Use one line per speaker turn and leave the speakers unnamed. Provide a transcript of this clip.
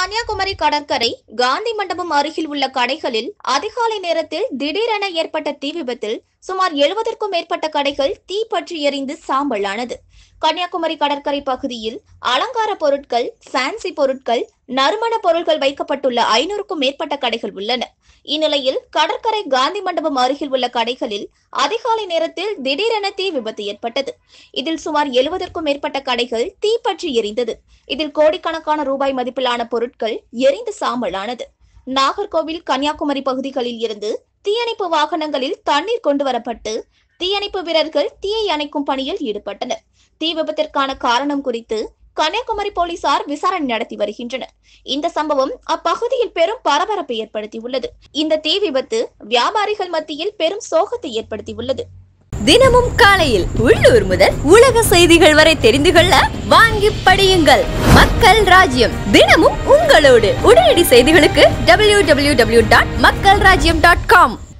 கன்னியாகுமரி கடற்கரை காந்தி மண்டபம் அருகில் உள்ள கடைகளில் அதிகாலை நேரத்தில் திடீரென ஏற்பட்ட தீ விபத்தில் சுமார் எழுபதற்கும் மேற்பட்ட கடைகள் தீ பற்றி எரிந்து சாம்பலானது கன்னியாகுமரி கடற்கரை பகுதியில் அலங்கார பொருட்கள் ஃபேன்சி பொருட்கள் நறுமண பொருட்கள் வைக்கப்பட்டுள்ள ஐநூறுக்கும் மேற்பட்ட கடைகள் உள்ளன இந்நிலையில் கடற்கரை காந்தி மண்டபம் அருகில் உள்ள கடைகளில் அதிகாலை நேரத்தில் திடீரென தீ விபத்து ஏற்பட்டது இதில் சுமார் எழுபதற்கும் மேற்பட்ட கடைகள் தீப்பற்றி எரிந்தது இதில் கோடிக்கணக்கான ரூபாய் மதிப்பிலான பொருட்கள் எரிந்து சாம்பலானது நாகர்கோவில் கன்னியாகுமரி பகுதிகளில் இருந்து தீயணைப்பு வாகனங்களில் தண்ணீர் கொண்டு வரப்பட்டு தீயணைப்பு வீரர்கள் தீயை அணைக்கும் பணியில் ஈடுபட்டனர் தீ விபத்திற்கான காரணம் குறித்து கன்னியாகுமரி போலீசார் விசாரணை நடத்தி வருகின்றனர் இந்த சம்பவம் அப்பகுதியில் பெரும் பரபரப்பை ஏற்படுத்தியுள்ளது இந்த தீ விபத்து வியாபாரிகள் மத்தியில் பெரும் சோகத்தை ஏற்படுத்தியுள்ளது
தினமும் காலையில் உள்ளூர் முதல் உலக செய்திகள் வரை தெரிந்து கொள்ள வாங்கி படியுங்கள் மக்கள் ராஜ்யம் தினமும் உங்களோடு உடனடி செய்திகளுக்கு டபிள்யூ டபிள்யூ டபிள்யூ டாட் மக்கள் ராஜ்யம் டாட் காம்